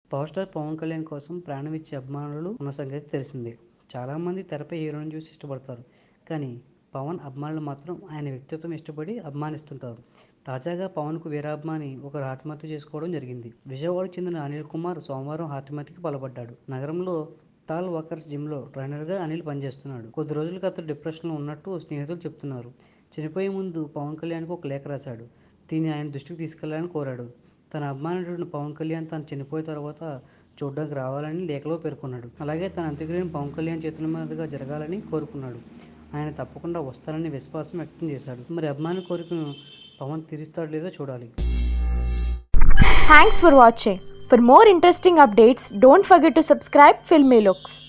Power star Pawan Kalyan కోసం ప్రాణం ఇచ్చే అభిమానులు ఉన్న సంగతి తెలిసిందే చాలామంది తెరపై హీరోని చూసి ఇష్టపడతారు కానీ పవన్ అభిమానులు మాత్రం ఆయన వ్యక్తిత్వం ఇష్టపడి అభిమానిస్తుంటారు తాజాగా పవన్కు వీరాభిమాని ఒకరు ఆత్మహత్య చేసుకోవడం జరిగింది విజయవాడకు చెందిన అనిల్ కుమార్ సోమవారం ఆత్మహత్యకి పాల్పడ్డాడు నగరంలో టాల్ వర్కర్స్ జిమ్లో ట్రైనర్గా అనిల్ పనిచేస్తున్నాడు కొద్ది రోజులుగా అతను డిప్రెషన్లో ఉన్నట్టు స్నేహితులు చెప్తున్నారు చనిపోయే ముందు పవన్ కళ్యాణ్కు ఒక లేఖ రాశాడు దీన్ని ఆయన దృష్టికి తీసుకెళ్లాలని కోరాడు తన అభిమానుడు పవన్ కళ్యాణ్ తను చనిపోయిన తర్వాత చూడడానికి రావాలని లేఖలో పేర్కొన్నాడు అలాగే తన అంత్యక్రియను పవన్ కళ్యాణ్ చేతుల మీదుగా జరగాలని కోరుకున్నాడు ఆయన తప్పకుండా వస్తారని విశ్వాసం వ్యక్తం చేశాడు మరి అభిమాని కోరికను పవన్ తీరుస్తాడో లేదో చూడాలి Thanks for watching. For more interesting updates, don't forget to subscribe Filmy Looks.